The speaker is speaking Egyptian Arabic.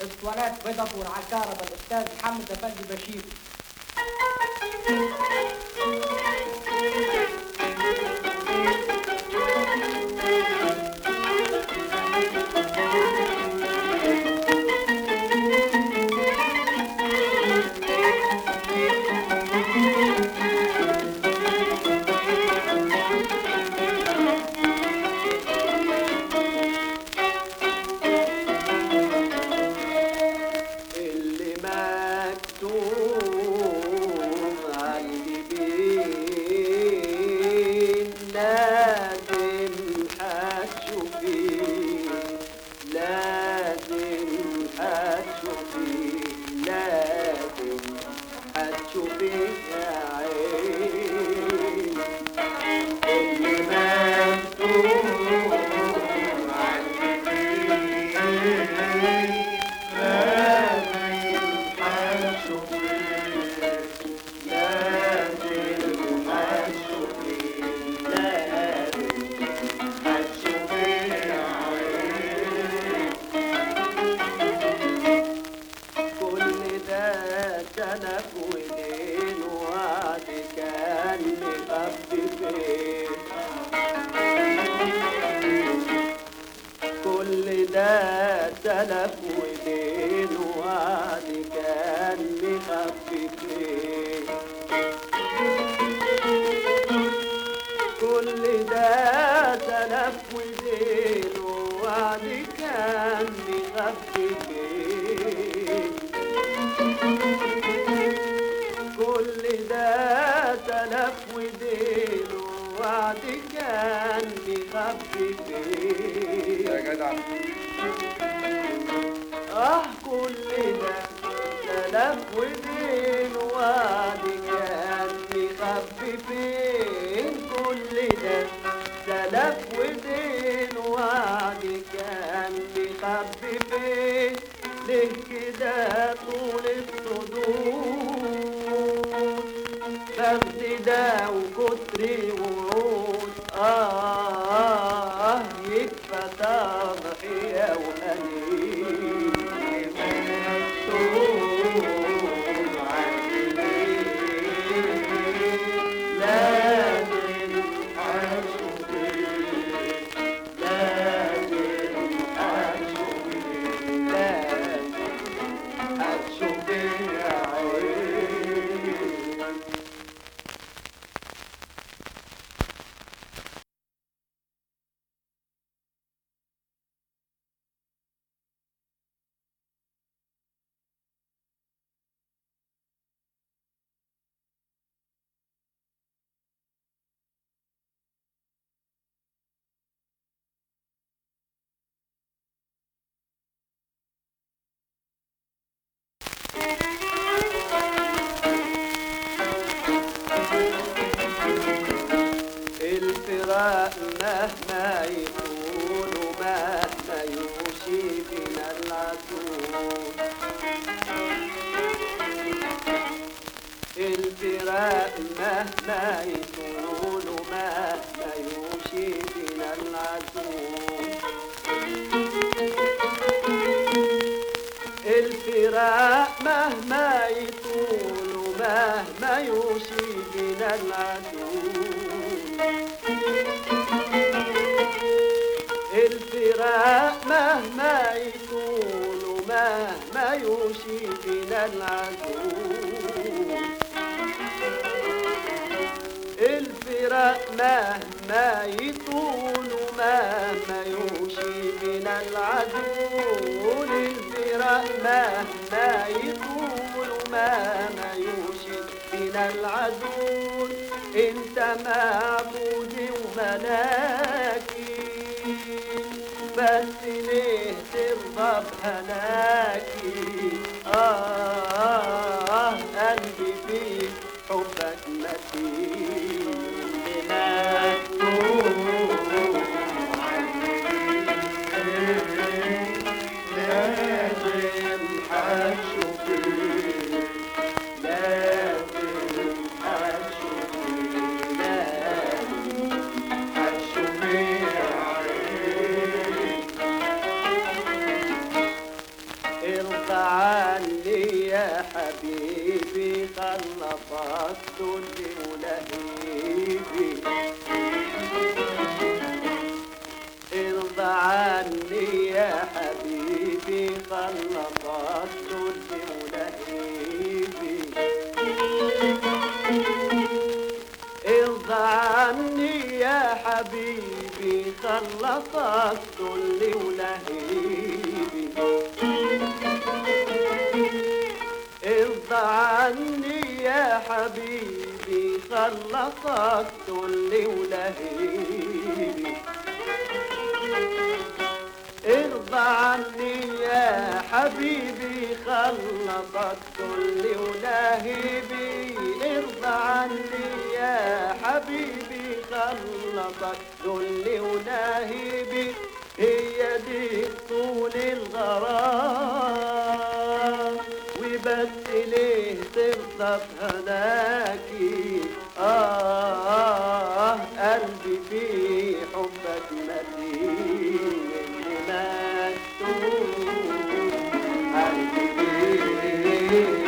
اسطوانات بيضافور على الكهرباء الاستاذ محمد افندي بشير اللي مكتوب عالجبين لازم هتشوفيه لازم هتشوفيه لازم هتشوفيه يا عين اللي مكتوب عالجبين كل ده سلف ودين وعد كان مخففين كل ده سلف ودين وعد كان مخففين كل ده سلف ودين وعد كان مخففين كل ده سلف ودين وعد كان مخففين يا جدع اه كل ده سلف ودين وعد كان مخففين كل ده سلف ودين وعد كان مخففين ليه كده طول الصدور فخد ده وكتر وعود آه يكفى تضحية وأنين مكتوب عالجبين لازم هتشوفيه لازم هتشوفيه لازم هتشوفيه يا عين الفراق مهما يكون ومهما يمشي بنا العدو الفراق مهما يكون ومهما يمشي بنا العدو الفراق مهما يطول ومهما يوشي بنا العدو الفراق مهما يطول ومهما يوشي بنا العدو الفراق مهما يطول ومهما يوشي بنا العدو الفراق مهما يطول ومهما يوشي بنا العدو انت معبودي وملاكي بس ليه ترضى بهلاكي آه, آه قلبي فيك حبك متين مكتوب لازم هتشوفيه لازم هتشوفيه لازم هتشوفيه عينيك دني ولهيبي ارضى عني يا حبيبي خلصت دني ولهيبي ارضى عني يا حبيبي خلصت دني ولهيبي ارضى عني يا حبيبي خلصت دني ولهيبي ارضى عني يا حبيبي خلصت كل ولهيبي ارضى عني يا حبيبي خلصت كل ولهيبي هي دي طول الغرام وبس ليه ترضى بهناكي آه قلبي في حبك متين اللي مكتوب قلبي في